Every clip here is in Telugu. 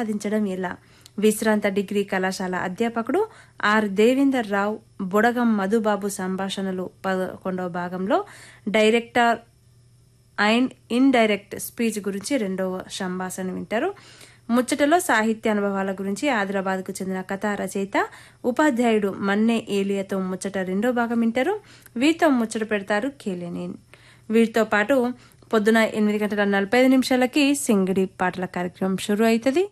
సాధించడం ఎలా విశ్రాంత డిగ్రీ కళాశాల అధ్యాపకుడు ఆర్ దేవేందర్ రావు బుడగం మధుబాబు సంభాషణలు పదకొండవ భాగంలో డైరెక్టర్ అండ్ ఇండైరెక్ట్ స్పీచ్ గురించి రెండవ సంభాషణ వింటారు ముచ్చటలో సాహిత్య అనుభవాల గురించి ఆదిలాబాద్కు చెందిన కథా రచయిత ఉపాధ్యాయుడు మన్నే ఏలియాతో ముచ్చట రెండో భాగం వింటారు వీరితో ముచ్చట పెడతారు కేలేనేన్ వీరితో పాటు పొద్దున ఎనిమిది గంటల నలభై ఐదు నిమిషాలకి సింగిడి పాటల కార్యక్రమం షురు అవుతుంది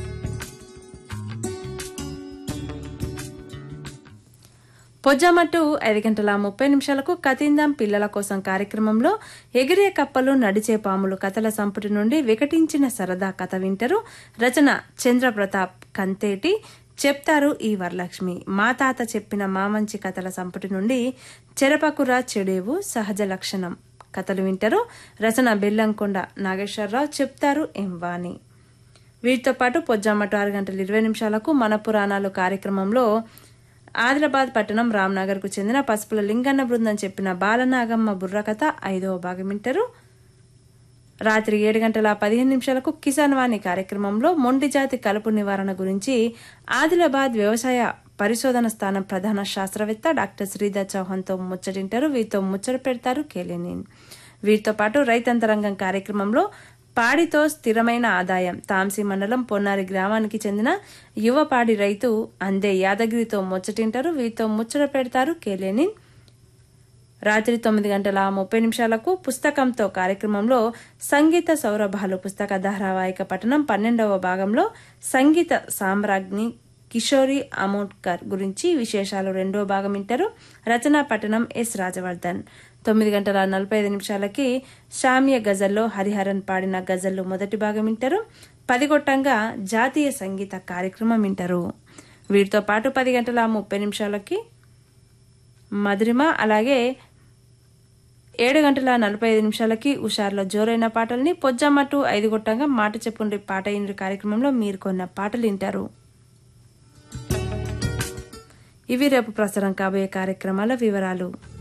పొజ్జామట్టు ఐదు గంటల ముప్పై నిమిషాలకు కతిందాం పిల్లల కోసం కార్యక్రమంలో ఎగిరే కప్పలు నడిచే పాములు కథల సంపుటి నుండి వికటించిన సరదా కథ వింటారు రచన చంద్రప్రతాప్ కంతేటి చెప్తారు ఈ వరలక్ష్మి మా తాత చెప్పిన మామంచి కథల సంపుటి నుండి చెరపకుర చెడేవు సహజ లక్షణం కథలు వింటారు రచన బెల్లంకొండ నాగేశ్వరరావు చెప్తారు ఎంవాణి వీటితో పాటు పొజ్జామట్టు ఆరు గంటల ఇరవై నిమిషాలకు మన పురాణాలు కార్యక్రమంలో ఆదిలాబాద్ పట్టణం రామ్నగర్కు చెందిన పసుపుల లింగన్న బృందం చెప్పిన బాలనాగమ్మ బుర్రకథ ఐదవ భాగం వింటారు రాత్రి ఏడు గంటల పదిహేను నిమిషాలకు కిసాన్ వాణి కార్యక్రమంలో మొండి జాతి కలుపు నివారణ గురించి ఆదిలాబాద్ వ్యవసాయ పరిశోధన స్థానం ప్రధాన శాస్త్రవేత్త డాక్టర్ శ్రీధర్ చౌహాన్తో ముచ్చటింటారు వీరితో ముచ్చట పెడతారు కేలేనేన్ వీరితో పాటు రైతంతరంగం కార్యక్రమంలో పాడితో స్థిరమైన ఆదాయం తాంసీ మండలం పొన్నారి గ్రామానికి చెందిన యువ పాడి రైతు అందే యాదగిరితో ముచ్చటింటారు వీరితో ముచ్చట పెడతారు కేలేనిన్ రాత్రి తొమ్మిది గంటల ముప్పై నిమిషాలకు పుస్తకంతో కార్యక్రమంలో సంగీత సౌరభాలు పుస్తక ధారావాహిక పఠనం పన్నెండవ భాగంలో సంగీత సామ్రాజ్ఞి కిషోరి అమోట్కర్ గురించి విశేషాలు రెండో భాగం వింటారు రచనా పట్టణం ఎస్ రాజవర్ధన్ తొమ్మిది గంటల నలభై ఐదు నిమిషాలకి శామ్య గజల్లో హరిహరన్ పాడిన గజల్లు మొదటి భాగం వింటారు పదిగొట్టంగా జాతీయ సంగీత కార్యక్రమం వింటారు వీటితో పాటు పది గంటల ముప్పై నిమిషాలకి మధురిమ అలాగే ఏడు గంటల నలభై ఐదు నిమిషాలకి ఉషార్లో జోరైన పాటల్ని పొజ్జమ్మట్టు ఐదు గొట్టంగా మాట చెప్పుండే పాట ఇండ్రి కార్యక్రమంలో మీరు కొన్న పాటలు వింటారు ఇవి రేపు ప్రసారం కాబోయే కార్యక్రమాల వివరాలు